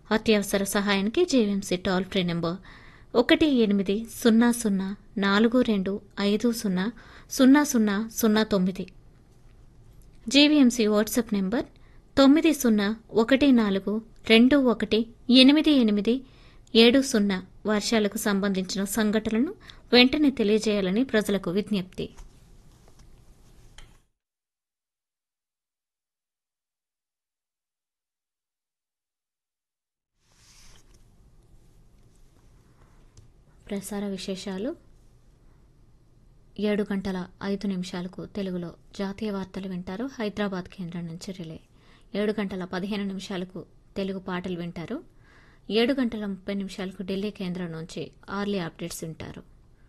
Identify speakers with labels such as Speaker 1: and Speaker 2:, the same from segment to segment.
Speaker 1: అత్యవసర సహాయానికి GVMC toll free number ఒకటి ఎనిమిది సున్నా సున్నా నాలుగు రెండు ఐదు సున్నా సున్నా సున్నా సున్నా తొమ్మిది జీవీఎంసీ వాట్సాప్ నెంబర్ తొమ్మిది సున్నా ఒకటి నాలుగు రెండు ఒకటి ఎనిమిది ఎనిమిది ఏడు సున్నా వర్షాలకు సంబంధించిన సంఘటనలను వెంటనే తెలియజేయాలని ప్రజలకు విజ్ఞప్తి ప్రసార విశేషాలు ఏడు గంటల ఐదు నిమిషాలకు తెలుగులో జాతీయ వార్తలు వింటారు హైదరాబాద్ కేంద్రం నుంచి రిలే ఏడు గంటల పదిహేను నిమిషాలకు తెలుగు పాటలు వింటారు ఏడు గంటల ముప్పై నిమిషాలకు ఢిల్లీ కేంద్రం నుంచి ఆర్లీ అప్డేట్స్ వింటారు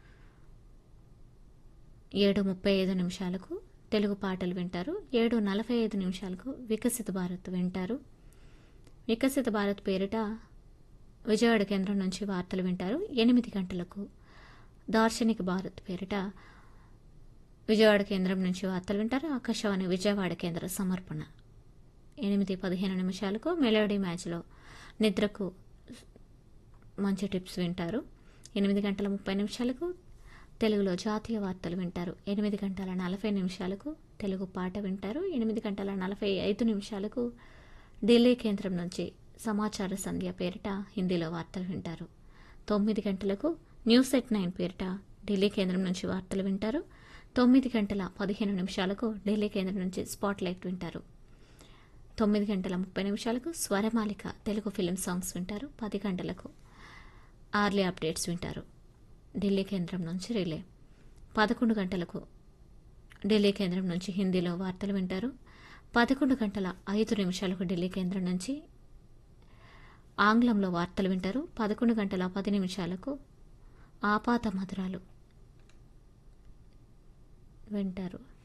Speaker 1: ఏడు ముప్పై ఐదు నిమిషాలకు తెలుగు పాటలు వింటారు ఏడు నలభై ఐదు నిమిషాలకు వికసిత భారత్ వింటారు వికసిత భారత్ పేరిట విజయవాడ కేంద్రం నుంచి వార్తలు వింటారు ఎనిమిది గంటలకు దార్శనిక భారత్ పేరిట విజయవాడ కేంద్రం నుంచి వార్తలు వింటారు ఆకాశవాణి విజయవాడ కేంద్ర సమర్పణ ఎనిమిది పదిహేను నిమిషాలకు మెలోడీ మ్యాచ్లో నిద్రకు మంచి టిప్స్ వింటారు ఎనిమిది గంటల ముప్పై నిమిషాలకు తెలుగులో జాతీయ వార్తలు వింటారు ఎనిమిది గంటల నలభై నిమిషాలకు తెలుగు పాట వింటారు ఎనిమిది గంటల నలభై ఐదు నిమిషాలకు ఢిల్లీ కేంద్రం నుంచి సమాచార సంధ్య పేరిట హిందీలో వార్తలు వింటారు తొమ్మిది గంటలకు న్యూస్ ఎట్ నైన్ పేరిట ఢిల్లీ కేంద్రం నుంచి వార్తలు వింటారు తొమ్మిది గంటల పదిహేను నిమిషాలకు ఢిల్లీ కేంద్రం నుంచి స్పాట్ లైట్ వింటారు తొమ్మిది గంటల ముప్పై నిమిషాలకు స్వరమాలిక తెలుగు ఫిలిం సాంగ్స్ వింటారు పది గంటలకు ఆర్లీ అప్డేట్స్ వింటారు ఢిల్లీ కేంద్రం నుంచి రిలే పదకొండు గంటలకు ఢిల్లీ కేంద్రం నుంచి హిందీలో వార్తలు వింటారు పదకొండు గంటల ఐదు నిమిషాలకు ఢిల్లీ కేంద్రం నుంచి ఆంగ్లంలో వార్తలు వింటారు పదకొండు గంటల పది నిమిషాలకు ఆపాత మధురాలు వింటారు